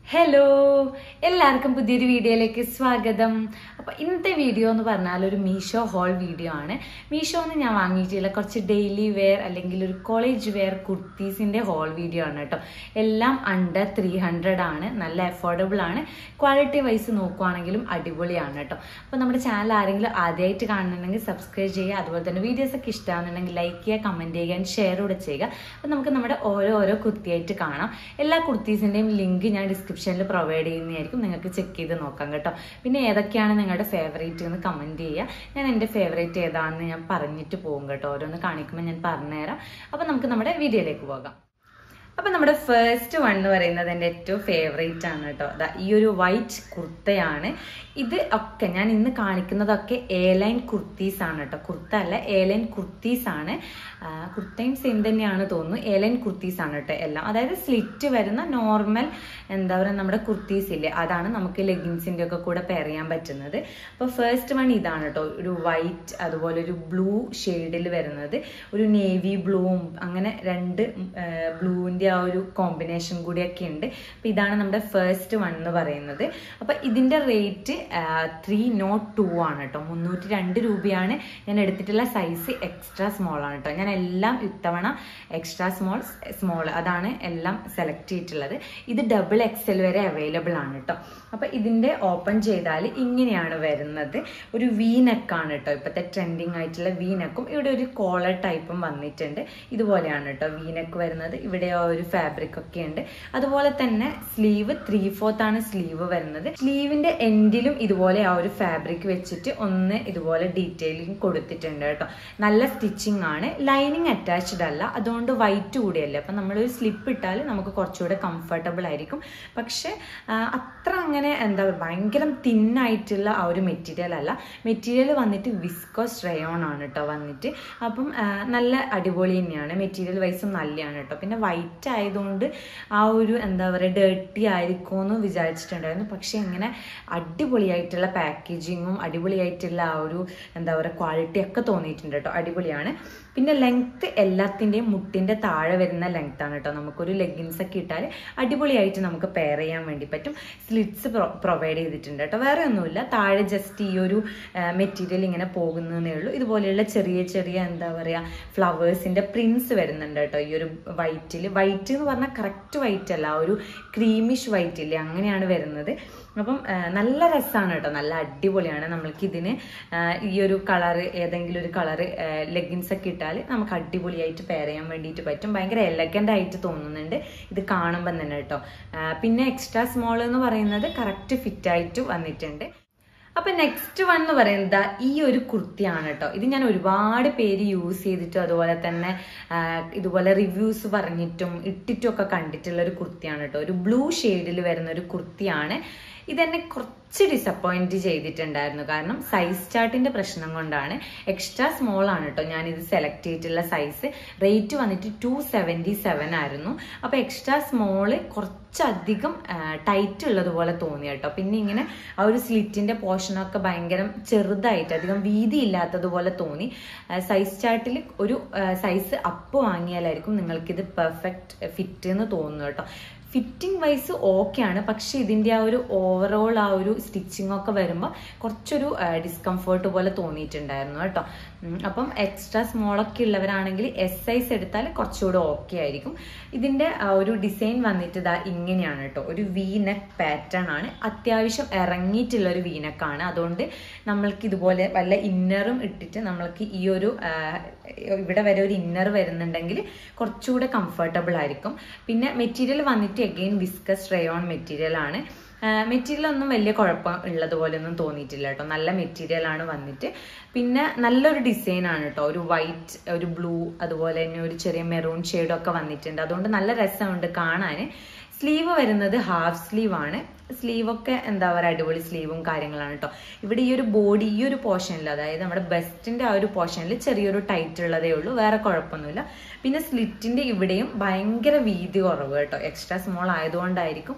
hello എല്ലാവർക്കും പുതിയൊരു വീഡിയോയിലേക്ക് സ്വാഗതം അപ്പോൾ ഇന്നത്തെ വീഡിയോ എന്ന് പറഞ്ഞാൽ ഒരു മീഷോ ഹോൾ വീഡിയോ ആണ് മീഷോന്ന് ഞാൻ വാങ്ങിയിട്ടുള്ള കുറച്ച് ഡെയിലി വെയർ അല്ലെങ്കിൽ ഒരു കോളേജ് വെയർ കുർത്തീസിൻ്റെ ഹോൾ വീഡിയോ ആണ് കേട്ടോ എല്ലാം അണ്ടർ ത്രീ ഹൺഡ്രഡ് ആണ് നല്ല അഫോർഡബിൾ ആണ് ക്വാളിറ്റി വൈസ് നോക്കുവാണെങ്കിലും അടിപൊളിയാണ് കേട്ടോ അപ്പോൾ നമ്മുടെ ചാനൽ ആരെങ്കിലും ആദ്യമായിട്ട് കാണുന്നുണ്ടെങ്കിൽ സബ്സ്ക്രൈബ് ചെയ്യുക അതുപോലെ തന്നെ വീഡിയോസ് ഒക്കെ ഇഷ്ടമാണെന്നുണ്ടെങ്കിൽ ലൈക്ക് ചെയ്യുക കമൻറ്റ് ചെയ്യുക ഷെയർ കൂടെ ചെയ്യുക അപ്പോൾ നമുക്ക് നമ്മുടെ ഓരോ ഓരോ കുർത്തിയായിട്ട് കാണാം എല്ലാ കുർത്തീസിൻ്റെയും ലിങ്ക് ഞാൻ ഡിസ്ക്രിപ്ഷനിൽ പ്രൊവൈഡ് ചെയ്യുന്നതായിരിക്കും നിങ്ങൾക്ക് ചെക്ക് ചെയ്ത് നോക്കാം കേട്ടോ പിന്നെ ഏതൊക്കെയാണ് നിങ്ങളുടെ ഫേവറേറ്റ് എന്ന് കമൻറ്റ് ചെയ്യുക ഞാൻ എൻ്റെ ഫേവറേറ്റ് ഏതാണെന്ന് ഞാൻ പറഞ്ഞിട്ട് പോകും കേട്ടോ ഓരോന്ന് കാണിക്കുമ്പോൾ ഞാൻ പറഞ്ഞുതരാം അപ്പോൾ നമുക്ക് നമ്മുടെ വീഡിയോയിലേക്ക് പോകാം അപ്പൊ നമ്മുടെ ഫസ്റ്റ് വൺ എന്ന് പറയുന്നത് എൻ്റെ ഏറ്റവും ഫേവറേറ്റ് ആണ് കേട്ടോ ദാ ഈ ഒരു വൈറ്റ് കുർത്തയാണ് ഇത് ഒക്കെ ഞാൻ ഇന്ന് കാണിക്കുന്നതൊക്കെ എ ലൈൻ കുർത്തീസ് ആണ് കേട്ടോ കുർത്ത അല്ല എ ലൈൻ കുർത്തീസ് ആണ് ആ, കുർത്തയും സെയിം തന്നെയാണ് തോന്നുന്നു എ ലൈൻ കുർത്തീസ് ആണ് കേട്ടോ എല്ലാം അതായത് സ്ലിറ്റ് വരുന്ന നോർമൽ എന്താ പറയുക നമ്മുടെ കുർത്തീസ് ഇല്ലേ അതാണ് നമുക്ക് ലെഗിൻസിൻ്റെ ഒക്കെ കൂടെ പെയർ ചെയ്യാൻ പറ്റുന്നത് അപ്പോൾ ഫസ്റ്റ് വൺ ഇതാണ് കേട്ടോ ഒരു വൈറ്റ് അതുപോലെ ഒരു ബ്ലൂ ഷെയ്ഡിൽ വരുന്നത് ഒരു നേവി ബ്ലൂവും അങ്ങനെ രണ്ട് ബ്ലൂവിൻ്റെ ആ ഒരു കോമ്പിനേഷൻ കൂടിയൊക്കെ ഉണ്ട് അപ്പോൾ ഇതാണ് നമ്മുടെ ഫസ്റ്റ് വൺ എന്ന് പറയുന്നത് അപ്പോൾ ഇതിൻ്റെ റേറ്റ് ത്രീ നോട്ട് ടു ആണ് കേട്ടോ മുന്നൂറ്റി രണ്ട് രൂപയാണ് ഞാൻ എടുത്തിട്ടുള്ള സൈസ് എക്സ്ട്രാ സ്മോൾ ആണ് കേട്ടോ ഞാൻ എല്ലാം ഇത്തവണ എക്സ്ട്രാ സ്മോൾ സ്മോൾ അതാണ് എല്ലാം സെലക്ട് ചെയ്തിട്ടുള്ളത് ഇത് ഡബിൾ എക്സൽ വരെ അവൈലബിൾ ആണ് കേട്ടോ അപ്പോൾ ഇതിൻ്റെ ഓപ്പൺ ചെയ്താൽ ഇങ്ങനെയാണ് വരുന്നത് ഒരു വി നെക്കാണ് കേട്ടോ ഇപ്പോഴത്തെ ട്രെൻഡിങ് ആയിട്ടുള്ള വി നെക്കും ഇവിടെ ഒരു കോളർ ടൈപ്പും വന്നിട്ടുണ്ട് ഇതുപോലെയാണ് കേട്ടോ വി നെക്ക് വരുന്നത് ഇവിടെ ആ ഒരു ഫാബ്രിക് ഒക്കെ ഉണ്ട് അതുപോലെ തന്നെ സ്ലീവ് ത്രീ ഫോർത്ത് ആണ് സ്ലീവ് വരുന്നത് സ്ലീവിന്റെ എൻഡിലും ഇതുപോലെ ആ ഒരു ഫാബ്രിക് വെച്ചിട്ട് ഒന്ന് ഇതുപോലെ ഡീറ്റെയിലിംഗ് കൊടുത്തിട്ടുണ്ട് കേട്ടോ നല്ല സ്റ്റിച്ചിങ് ആണ് ലൈനിങ് അറ്റാച്ച്ഡ് അല്ല അതുകൊണ്ട് വൈറ്റ് കൂടിയല്ലേ അപ്പം നമ്മളൊരു സ്ലിപ്പ് ഇട്ടാൽ നമുക്ക് കുറച്ചുകൂടെ കംഫർട്ടബിൾ ആയിരിക്കും പക്ഷെ ആ, അത്ര അങ്ങനെ എന്താ പറയുക ഭയങ്കര തിന്നായിട്ടുള്ള ആ ഒരു മെറ്റീരിയൽ അല്ല മെറ്റീരിയൽ വന്നിട്ട് വിസ്കോസ് റയോൺ ആണ് കേട്ടോ വന്നിട്ട് അപ്പം ആ, നല്ല അടിപൊളി തന്നെയാണ് മെറ്റീരിയൽ വൈസും നല്ലതാണ് കേട്ടോ പിന്നെ വൈറ്റ് ആയതുകൊണ്ട് ആ ഒരു എന്താ പറയുക ഡേർട്ടി ആയിരിക്കുമെന്ന് വിചാരിച്ചിട്ടുണ്ടായിരുന്നു പക്ഷെ ഇങ്ങനെ അടിപൊളിയായിട്ടുള്ള പാക്കേജിങ്ങും അടിപൊളിയായിട്ടുള്ള ആ ഒരു എന്താ പറയുക ക്വാളിറ്റി ഒക്കെ തോന്നിയിട്ടുണ്ട് കേട്ടോ അടിപൊളിയാണ് പിന്നെ ലെങ്ത്ത് എല്ലാത്തിൻ്റെയും മുട്ടിൻ്റെ താഴെ വരുന്ന ലെങ്ത് ആണ് കേട്ടോ നമുക്കൊരു ലെഗിൻസ് ഒക്കെ ഇട്ടാൽ അടിപൊളിയായിട്ട് നമുക്ക് പെയർ ചെയ്യാൻ വേണ്ടി പറ്റും സ്ലിറ്റ്സ് പ്രൊവൈഡ് ചെയ്തിട്ടുണ്ട് കേട്ടോ വേറെ ഒന്നുമില്ല താഴെ ജസ്റ്റ് ഈ ഒരു മെറ്റീരിയൽ ഇങ്ങനെ പോകുന്നതേ ഉള്ളൂ ഇതുപോലെയുള്ള ചെറിയ ചെറിയ എന്താ പറയുക ഫ്ലവേഴ്സിൻ്റെ പ്രിൻസ് വരുന്നുണ്ട് കേട്ടോ ഈ ഒരു വൈറ്റിൽ വൈറ്റ് എന്ന് പറഞ്ഞാൽ കറക്റ്റ് വൈറ്റ് അല്ല ആ ഒരു ക്രീമിഷ് വൈറ്റ് ഇല്ലേ അങ്ങനെയാണ് വരുന്നത് അപ്പം ആ, നല്ല രസമാണ് കേട്ടോ നല്ല അടിപൊളിയാണ് നമ്മൾക്ക് ഇതിന് ആ, ഈ ഒരു കളറ് ഏതെങ്കിലും ഒരു കളറ് ലെഗിൻസ് ഒക്കെ ഇട്ടാൽ നമുക്ക് അടിപൊളിയായിട്ട് പെയർ ചെയ്യാൻ വേണ്ടിയിട്ട് പറ്റും ഭയങ്കര എലഗൻ്റ് ആയിട്ട് തോന്നുന്നുണ്ട് ഇത് കാണുമ്പം തന്നെ കേട്ടോ ആ, പിന്നെ എക്സ്ട്രാ സ്മോൾ എന്ന് പറയുന്നത് കറക്റ്റ് ഫിറ്റ് ആയിട്ട് വന്നിട്ടുണ്ട് അപ്പൊ നെക്സ്റ്റ് വൺ എന്ന് പറയുന്നത് ദാ ഈ ഒരു കുർത്തിയാണ് കേട്ടോ ഇത് ഞാൻ ഒരുപാട് പേര് യൂസ് ചെയ്തിട്ടും അതുപോലെ തന്നെ ആ, ഇതുപോലെ റിവ്യൂസ് പറഞ്ഞിട്ടും ഇട്ടിട്ടും ഒക്കെ കണ്ടിട്ടുള്ള ഒരു കുർത്തിയാണ് കേട്ടോ ഒരു ബ്ലൂ ഷെയ്ഡിൽ വരുന്ന ഒരു കുർത്തിയാണ് ഇതെന്നെ കുറച്ച് ഡിസപ്പോയിന്റ് ചെയ്തിട്ടുണ്ടായിരുന്നു കാരണം സൈസ് ചാർട്ടിന്റെ പ്രശ്നം കൊണ്ടാണ് എക്സ്ട്രാ സ്മോൾ ആണ് കേട്ടോ ഞാൻ ഇത് സെലക്ട് ചെയ്തിട്ടുള്ള സൈസ് റേറ്റ് വന്നിട്ട് ടു സെവൻറ്റി സെവൻ ആയിരുന്നു അപ്പൊ എക്സ്ട്രാ സ്മോള് കുറച്ചധികം ടൈറ്റ് ഉള്ളതുപോലെ തോന്നി കേട്ടോ പിന്നെ ഇങ്ങനെ ആ ഒരു സ്ലിറ്റിന്റെ പോർഷനൊക്കെ ഭയങ്കര ചെറുതായിട്ട് അധികം വീതി ഇല്ലാത്തതുപോലെ തോന്നി സൈസ് ചാർട്ടിൽ ഒരു സൈസ് അപ്പ് വാങ്ങിയാലായിരിക്കും നിങ്ങൾക്കിത് പെർഫെക്റ്റ് ഫിറ്റ് എന്ന് തോന്നുന്നു കേട്ടോ ഫിറ്റിംഗ് വൈസ് ഓക്കെയാണ് പക്ഷെ ഇതിൻ്റെ ആ ഒരു ഓവറോൾ ആ ഒരു സ്റ്റിച്ചിങ് ഒക്കെ വരുമ്പോൾ കുറച്ചൊരു ഡിസ്കംഫേർട്ട് പോലെ തോന്നിയിട്ടുണ്ടായിരുന്നു കേട്ടോ ഉം, അപ്പം എക്സ്ട്രാ സ്മോളൊക്കെ ഉള്ളവരാണെങ്കിൽ എസ് സൈസ് എടുത്താൽ കുറച്ചുകൂടെ ഓക്കെ ആയിരിക്കും ഇതിൻ്റെ ആ ഒരു ഡിസൈൻ വന്നിട്ട് ഇതാ ഇങ്ങനെയാണ് കേട്ടോ ഒരു വി നെക്ക് പാറ്റേൺ ആണ് അത്യാവശ്യം ഇറങ്ങിയിട്ടുള്ള ഒരു വി നെക്കാണ് അതുകൊണ്ട് നമ്മൾക്ക് ഇതുപോലെ വല്ല ഇന്നറും ഇട്ടിട്ട് നമ്മൾക്ക് ഈ ഒരു ആ, ഇവിടെ വരെ ഒരു ഇന്നർ വരുന്നുണ്ടെങ്കിൽ കുറച്ചുകൂടെ കംഫർട്ടബിൾ ആയിരിക്കും പിന്നെ മെറ്റീരിയൽ വന്നിട്ട് അഗെയിൻ വിസ്കസ് റയോൺ മെറ്റീരിയൽ ആണ് മെറ്റീരിയൽ ഒന്നും വലിയ കുഴപ്പം ഉള്ളതുപോലെ ഒന്നും തോന്നിയിട്ടില്ല കേട്ടോ നല്ല മെറ്റീരിയൽ ആണ് വന്നിട്ട് പിന്നെ നല്ലൊരു ഡിസൈൻ ആണ് കേട്ടോ ഒരു വൈറ്റ് ഒരു ബ്ലൂ അതുപോലെ തന്നെ ഒരു ചെറിയ മെറൂൺ ഷെയ്ഡൊക്കെ വന്നിട്ടുണ്ട് അതുകൊണ്ട് നല്ല രസമുണ്ട് കാണാൻ സ്ലീവ് വരുന്നത് ഹാഫ് സ്ലീവ് ആണ് സ്ലീവ് ഒക്കെ എന്താ പറയുക അടിപൊളി സ്ലീവും കാര്യങ്ങളാണ് കേട്ടോ ഇവിടെ ഈ ഒരു ബോഡി ഈ ഒരു പോർഷനിൽ അതായത് നമ്മുടെ ബെസ്റ്റിന്റെ ആ ഒരു പോർഷനിൽ ചെറിയൊരു ടൈറ്റ് ഉള്ളതേ ഉള്ളൂ വേറെ കുഴപ്പമൊന്നുമില്ല പിന്നെ സ്ലിറ്റിന്റെ ഇവിടെയും ഭയങ്കര വീതി കുറവ് കേട്ടോ എക്സ്ട്രാ സ്മോൾ ആയതുകൊണ്ടായിരിക്കും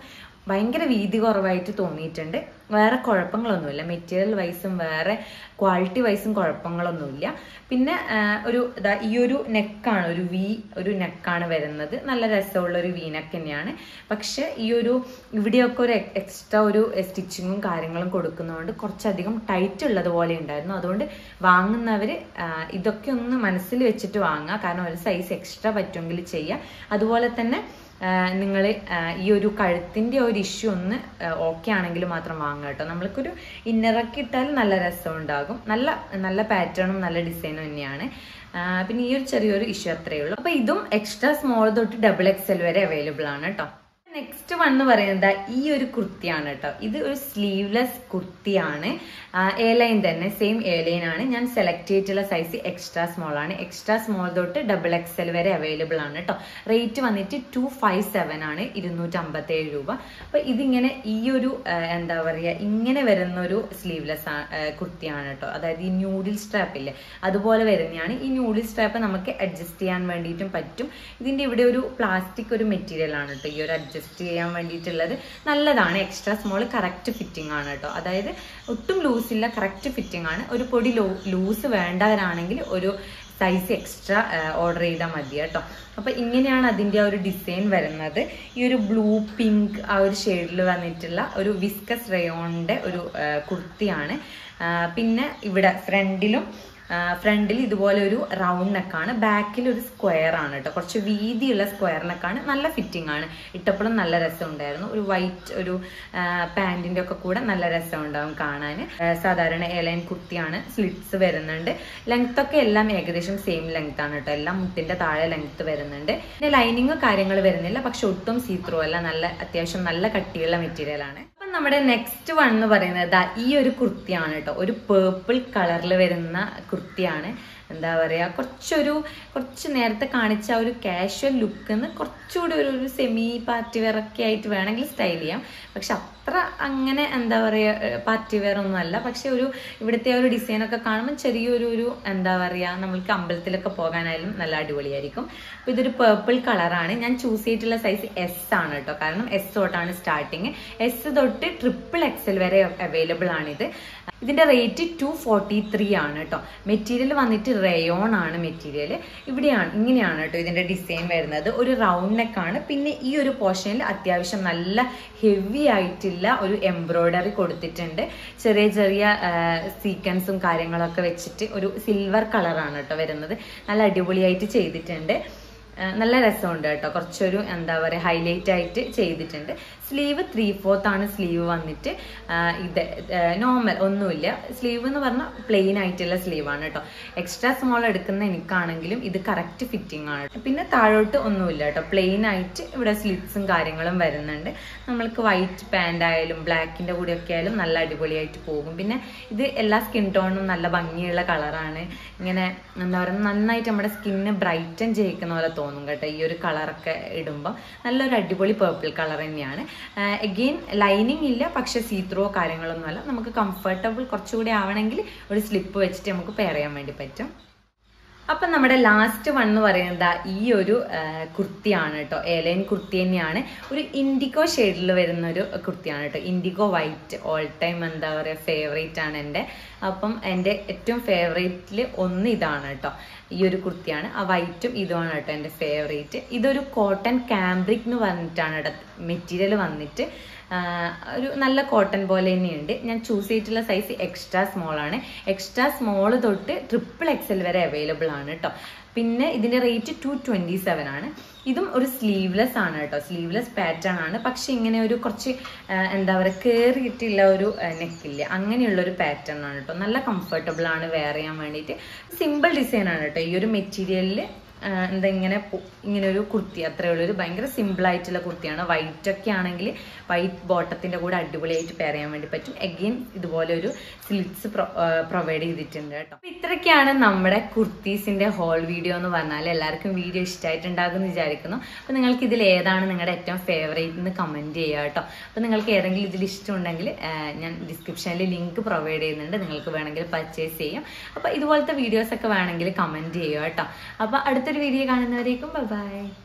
ഭയങ്കര വീതി കുറവായിട്ട് തോന്നിയിട്ടുണ്ട് വേറെ കുഴപ്പങ്ങളൊന്നുമില്ല മെറ്റീരിയൽ വൈസും വേറെ ക്വാളിറ്റി വൈസും കുഴപ്പങ്ങളൊന്നുമില്ല പിന്നെ ആ, ഒരു ഇതാ ഈ ഒരു നെക്കാണ് ഒരു വി ഒരു നെക്കാണ് വരുന്നത് നല്ല രസമുള്ള ഒരു വി നെക്ക് തന്നെയാണ് പക്ഷെ ഈ ഒരു ഇവിടെയൊക്കെ ഒരു എക്സ്ട്രാ ഒരു സ്റ്റിച്ചിങ്ങും കാര്യങ്ങളും കൊടുക്കുന്നതുകൊണ്ട് കുറച്ചധികം ടൈറ്റ് ഉള്ളത് പോലെ ഉണ്ടായിരുന്നു അതുകൊണ്ട് വാങ്ങുന്നവർ ഇതൊക്കെ ഒന്ന് മനസ്സിൽ വെച്ചിട്ട് വാങ്ങുക കാരണം ഒരു സൈസ് എക്സ്ട്രാ പറ്റുമെങ്കിൽ ചെയ്യുക അതുപോലെ തന്നെ നിങ്ങൾ ഈ ഒരു കഴുത്തിൻ്റെ ഒരു ഇഷ്യൂ ഒന്ന് ഓക്കെ ആണെങ്കിൽ മാത്രം വാങ്ങുക കേട്ടോ നമ്മൾക്കൊരു ഇന്നറൊക്കെ ഇട്ടാൽ നല്ല രസം ഉണ്ടാകും നല്ല നല്ല പാറ്റേണും നല്ല ഡിസൈനും തന്നെയാണ് ആ, പിന്നെ ഈ ഒരു ചെറിയൊരു ഇഷ്യൂ അത്രയേ ഉള്ളൂ അപ്പോൾ ഇതും എക്സ്ട്രാ സ്മോൾ തൊട്ട് ഡബിൾ എക്സൽ വരെ അവൈലബിൾ ആണ് കേട്ടോ നെക്സ്റ്റ് വൺ എന്ന് പറയുന്നത് ഈ ഒരു കുർത്തിയാണ് കേട്ടോ ഇത് ഒരു സ്ലീവ്ലെസ് കുർത്തിയാണ് എ ലൈൻ തന്നെ സെയിം എ ലൈൻ ആണ് ഞാൻ സെലക്ട് ചെയ്തിട്ടുള്ള സൈസ് എക്സ്ട്രാ സ്മോൾ ആണ് എക്സ്ട്രാ സ്മോൾ തൊട്ട് ഡബിൾ എക്സൽ വരെ അവൈലബിൾ ആണ് കേട്ടോ റേറ്റ് വന്നിട്ട് ടു ഫൈവ് സെവൻ ആണ് ഇരുന്നൂറ്റി അമ്പത്തേഴ് രൂപ അപ്പൊ ഇതിങ്ങനെ ഈ ഒരു ആ, എന്താ പറയുക ഇങ്ങനെ വരുന്ന ഒരു സ്ലീവ്ലെസ് കുർത്തിയാണ് കേട്ടോ അതായത് ഈ ന്യൂഡിൽ സ്ട്രാപ്പ് ഇല്ലേ അതുപോലെ വരുന്നതാണ് ഈ ന്യൂഡിൽ സ്ട്രാപ്പ് നമുക്ക് അഡ്ജസ്റ്റ് ചെയ്യാൻ വേണ്ടിയിട്ടും പറ്റും ഇതിന്റെ ഇവിടെ ഒരു പ്ലാസ്റ്റിക് ഒരു മെറ്റീരിയൽ ആണ് കേട്ടോ ഈ ഒരു അഡ്ജസ്റ്റ് ചെയ്യാൻ വേണ്ടിയിട്ടുള്ളത് നല്ലതാണ് എക്സ്ട്രാ സ്മോൾ കറക്റ്റ് ഫിറ്റിംഗ് ആണ് കേട്ടോ അതായത് ഒട്ടും ലൂസ് ഇല്ല കറക്റ്റ് ഫിറ്റിംഗ് ആണ് ഒരു പൊടി ലൂസ് വേണ്ടവരാണെങ്കിൽ ഒരു സൈസ് എക്സ്ട്രാ ഓർഡർ ചെയ്താൽ മതി കേട്ടോ അപ്പൊ ഇങ്ങനെയാണ് അതിന്റെ ആ ഒരു ഡിസൈൻ വരുന്നത് ഈ ഒരു ബ്ലൂ പിങ്ക് ആ ഒരു ഷെയ്ഡിൽ വന്നിട്ടുള്ള ഒരു വിസ്കസ് റയോണിന്റെ ഒരു ആ, കുർത്തിയാണ് ആ, പിന്നെ ഇവിടെ ഫ്രണ്ടിലും ഫ്രണ്ടിൽ ഇതുപോലെ ഒരു റൗണ്ട് നെക്കാണ് ബാക്കിൽ ഒരു സ്ക്വയർ ആണ് കേട്ടോ കുറച്ച് വീതിയുള്ള സ്ക്വയർ നെക്കാണ് നല്ല ഫിറ്റിംഗ് ആണ് ഇട്ടപ്പോഴും നല്ല രസം ഉണ്ടായിരുന്നു ഒരു വൈറ്റ് ഒരു പാൻറ്റിന്റെ ഒക്കെ കൂടെ നല്ല രസം ഉണ്ടാവും കാണാൻ സാധാരണ എലൈൻ കുർത്തിയാണ് സ്ലിറ്റ്സ് വരുന്നുണ്ട് ലെങ്ത് ഒക്കെ എല്ലാം ഏകദേശം സെയിം ലെങ്ത് ആണ് കേട്ടോ എല്ലാം മുട്ടിന്റെ താഴെ ലെങ്ത് വരുന്നുണ്ട് പിന്നെ ലൈനിങ് കാര്യങ്ങൾ വരുന്നില്ല പക്ഷെ ഒട്ടും സീത്രൂ അല്ല നല്ല അത്യാവശ്യം നല്ല കട്ടിയുള്ള മെറ്റീരിയൽ ആണ് അപ്പൊ നമ്മുടെ നെക്സ്റ്റ് വൺ എന്ന് പറയുന്നത് ദാ ഈ ഒരു കുർത്തിയാണ് കേട്ടോ ഒരു പേർപ്പിൾ കളറിൽ വരുന്ന കുർത്തിയാണ് എന്താ പറയാ കുറച്ചൊരു കുറച്ച് നേരത്തെ കാണിച്ച ആ ഒരു കാഷ്വൽ ലുക്ക് കുറച്ചുകൂടി ഒരു ഒരു സെമി പാർട്ടി വെയർ ഒക്കെ ആയിട്ട് വേണമെങ്കിൽ സ്റ്റൈൽ ചെയ്യാം പക്ഷെ അത്ര അങ്ങനെ എന്താ പറയുക പാർട്ടി വെയർ ഒന്നും അല്ല പക്ഷെ ഒരു ഇവിടുത്തെ ആ ഒരു ഡിസൈൻ ഒക്കെ കാണുമ്പോൾ ചെറിയൊരു ഒരു എന്താ പറയുക നമ്മൾക്ക് അമ്പലത്തിലൊക്കെ പോകാനായാലും നല്ല അടിപൊളിയായിരിക്കും അപ്പൊ ഇതൊരു പേർപ്പിൾ കളറാണ് ഞാൻ ചൂസ് ചെയ്തിട്ടുള്ള സൈസ് എസ് ആണ് കേട്ടോ കാരണം എസ് തൊട്ടാണ് സ്റ്റാർട്ടിങ് എസ് തൊട്ട് ട്രിപ്പിൾ എക്സൽ വരെ അവൈലബിൾ ആണിത് ഇതിന്റെ റേറ്റ് ടു ഫോർട്ടി ത്രീ ആണ് കേട്ടോ മെറ്റീരിയൽ വന്നിട്ട് റയോൺ ആണ് മെറ്റീരിയൽ ഇവിടെയാണ് ഇങ്ങനെയാണ് കേട്ടോ ഇതിന്റെ ഡിസൈൻ വരുന്നത് ഒരു റൗണ്ട് നെക്ക് ആണ് പിന്നെ ഈ ഒരു പോർഷനിൽ അത്യാവശ്യം നല്ല ഹെവി ആയിട്ടുള്ള ഒരു എംബ്രോയിഡറി കൊടുത്തിട്ടുണ്ട് ചെറിയ ചെറിയ സീക്വൻസും കാര്യങ്ങളൊക്കെ വെച്ചിട്ട് ഒരു സിൽവർ കളറാണ് കേട്ടോ വരുന്നത് നല്ല അടിപൊളിയായിട്ട് ചെയ്തിട്ടുണ്ട് ആ, നല്ല രസമുണ്ട് കേട്ടോ കുറച്ചൊരു എന്താ പറയുക ഹൈലൈറ്റ് ആയിട്ട് ചെയ്തിട്ടുണ്ട് സ്ലീവ് ത്രീ ഫോർത്ത് ആണ് സ്ലീവ് വന്നിട്ട് ആ, ഇത് നോർമൽ ഒന്നുമില്ല സ്ലീവ് എന്ന് പറഞ്ഞാൽ പ്ലെയിൻ ആയിട്ടുള്ള സ്ലീവ് ആണ് കേട്ടോ എക്സ്ട്രാ സ്മോൾ എടുക്കുന്ന എനിക്കാണെങ്കിലും ഇത് കറക്റ്റ് ഫിറ്റിംഗ് ആണ് പിന്നെ താഴോട്ട് ഒന്നുമില്ല കേട്ടോ പ്ലെയിൻ ആയിട്ട് ഇവിടെ സ്ലിറ്റ്സും കാര്യങ്ങളും വരുന്നുണ്ട് നമ്മൾക്ക് വൈറ്റ് പാൻ്റ് ആയാലും ബ്ലാക്കിന്റെ കൂടെ ഒക്കെ ആയാലും നല്ല അടിപൊളിയായിട്ട് പോകും പിന്നെ ഇത് എല്ലാ സ്കിൻ ടോണും നല്ല ഭംഗിയുള്ള കളറാണ് ഇങ്ങനെ എന്താ പറയുക നന്നായിട്ട് നമ്മുടെ സ്കിന്ന് ബ്രൈറ്റൻ ചെയ്യിക്കുന്ന പോലെ തോന്നും കേട്ടോ ഈ ഒരു കളറൊക്കെ ഇടുമ്പോൾ നല്ലൊരു അടിപൊളി പേർപ്പിൾ കളർ തന്നെയാണ് എഗെയിൻ ലൈനിങ് ഇല്ല പക്ഷെ സീത്രോ കാര്യങ്ങളൊന്നും അല്ല നമുക്ക് കംഫർട്ടബിൾ കുറച്ചുകൂടി ആവണമെങ്കിൽ ഒരു സ്ലിപ്പ് വെച്ചിട്ട് നമുക്ക് പെയർ ചെയ്യാൻ വേണ്ടി പറ്റും അപ്പം നമ്മുടെ ലാസ്റ്റ് വൺ എന്ന് പറയുന്നത് ദാ ഈ ഒരു ആ, കുർത്തിയാണ് കേട്ടോ ഏലൈൻ കുർത്തി തന്നെയാണ് ഒരു ഇൻഡിഗോ ഷെയ്ഡിൽ വരുന്ന ഒരു കുർത്തിയാണ് കേട്ടോ ഇൻഡിഗോ വൈറ്റ് ഓൾ ടൈം എന്താ പറയുക ഫേവറേറ്റ് ആണ് എൻ്റെ അപ്പം എൻ്റെ ഏറ്റവും ഫേവറേറ്റിൽ ഒന്ന് ഇതാണ് കേട്ടോ ഈ ഒരു കുർത്തിയാണ് ആ വൈറ്റും ഇതുമാണ് കേട്ടോ എൻ്റെ ഫേവറേറ്റ് ഇതൊരു കോട്ടൺ കാംബ്രിക് എന്ന് പറഞ്ഞിട്ടാണ് കേട്ടോ മെറ്റീരിയൽ വന്നിട്ട് ആ, ഒരു നല്ല കോട്ടൺ പോലെ തന്നെയുണ്ട് ഞാൻ ചൂസ് ചെയ്തിട്ടുള്ള സൈസ് എക്സ്ട്രാ സ്മോൾ ആണ് എക്സ്ട്രാ സ്മോൾ തൊട്ട് ട്രിപ്പിൾ എക്സൽ വരെ അവൈലബിൾ ആണ് കേട്ടോ പിന്നെ ഇതിന്റെ റേറ്റ് ടു ട്വന്റി സെവൻ ആണ് ഇതും ഒരു സ്ലീവ്ലെസ് ആണ് കേട്ടോ സ്ലീവ്ലെസ് പാറ്റേൺ ആണ് പക്ഷെ ഇങ്ങനെ ഒരു കുറച്ച് ആ, എന്താ പറയുക കയറിയിട്ടുള്ള ഒരു നെക്കില്ല അങ്ങനെയുള്ള ഒരു പാറ്റേൺ ആണ് കേട്ടോ നല്ല കംഫർട്ടബിൾ ആണ് വെയർ ചെയ്യാൻ വേണ്ടിയിട്ട് സിമ്പിൾ ഡിസൈൻ ആണ് കേട്ടോ ഈ ഒരു മെറ്റീരിയലിൽ എന്താ ഇങ്ങനെ പൊ- ഇങ്ങനെ ഒരു കുർത്തി അത്രേ ഉള്ളൂ ഒരു ഭയങ്കര സിമ്പിൾ ആയിട്ടുള്ള കുർത്തിയാണ് വൈറ്റ് ഒക്കെ ആണെങ്കിൽ വൈറ്റ് ബോട്ടത്തിന്റെ കൂടെ അടിപൊളിയായിട്ട് പെയർ ചെയ്യാൻ വേണ്ടി പറ്റും എഗെയിൻ ഇതുപോലെ ഒരു സ്ലിറ്റ്സ് പ്രൊവൈഡ് ചെയ്തിട്ടുണ്ട് കേട്ടോ അപ്പൊ ഇത്രയൊക്കെയാണ് നമ്മുടെ കുർത്തീസിന്റെ ഹോൾ വീഡിയോ എന്ന് പറഞ്ഞാൽ എല്ലാവർക്കും വീഡിയോ ഇഷ്ടമായിട്ടുണ്ടാകും എന്ന് വിചാരിക്കുന്നു അപ്പൊ നിങ്ങൾക്ക് ഇതിൽ ഏതാണ് നിങ്ങളുടെ ഏറ്റവും ഫേവറേറ്റ് എന്ന് കമന്റ് ചെയ്യുക കേട്ടോ അപ്പൊ നിങ്ങൾക്ക് ഏതെങ്കിലും ഇതിൽ ഇഷ്ടമുണ്ടെങ്കിൽ ആ, ഞാൻ ഡിസ്ക്രിപ്ഷനിൽ ലിങ്ക് പ്രൊവൈഡ് ചെയ്യുന്നുണ്ട് നിങ്ങൾക്ക് വേണമെങ്കിൽ പർച്ചേസ് ചെയ്യാം അപ്പൊ ഇതുപോലത്തെ വീഡിയോസ് ഒക്കെ വേണമെങ്കിൽ കമന്റ് ചെയ്യുക കേട്ടോ അപ്പൊ അടുത്തൊരു വീഡിയോ കാണുന്നവരേക്കും ബൈ